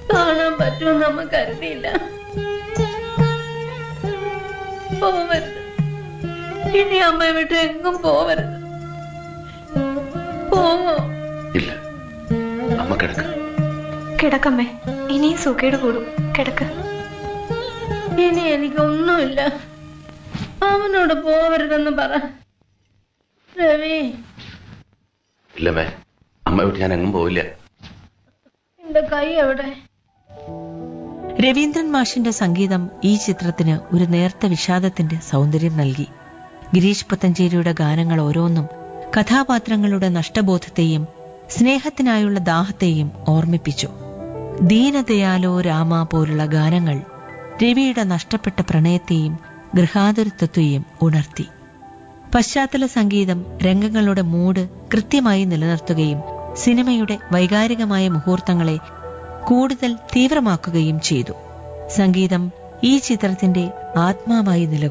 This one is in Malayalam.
കാണാൻ പറ്റുമെന്ന് അമ്മ കരുതിയില്ല പോവരുത് ഇനി അമ്മ വിട്ട് എങ്ങും പോവരുത് പോവോ ഇല്ല അമ്മ കിടക്ക കിടക്കമ്മേ ഇനിയും സുഖേട് കൂടും കിടക്ക് ഇനി എനിക്കൊന്നുമില്ല അവനോട് പോവരുതെന്ന് പറ രവി ഇല്ലമ്മേ അമ്മ വിട്ട് ഞാൻ എങ്ങും പോവില്ല എന്റെ കൈ എവിടെ രവീന്ദ്രൻ മാഷിന്റെ സംഗീതം ഈ ചിത്രത്തിന് ഒരു നേർത്ത വിഷാദത്തിന്റെ സൗന്ദര്യം നൽകി ഗിരീഷ് പുത്തഞ്ചേരിയുടെ ഗാനങ്ങൾ ഓരോന്നും കഥാപാത്രങ്ങളുടെ നഷ്ടബോധത്തെയും സ്നേഹത്തിനായുള്ള ദാഹത്തെയും ഓർമ്മിപ്പിച്ചു ദീനദയാലോ രാമ പോലുള്ള ഗാനങ്ങൾ രവിയുടെ നഷ്ടപ്പെട്ട പ്രണയത്തെയും ഗൃഹാതുരത്വത്തെയും ഉണർത്തി പശ്ചാത്തല സംഗീതം രംഗങ്ങളുടെ മൂഡ് കൃത്യമായി നിലനിർത്തുകയും സിനിമയുടെ വൈകാരികമായ മുഹൂർത്തങ്ങളെ കൂടുതൽ തീവ്രമാക്കുകയും ചെയ്തു സംഗീതം ഈ ചിത്രത്തിന്റെ ആത്മാവായി നിലകൊണ്ടു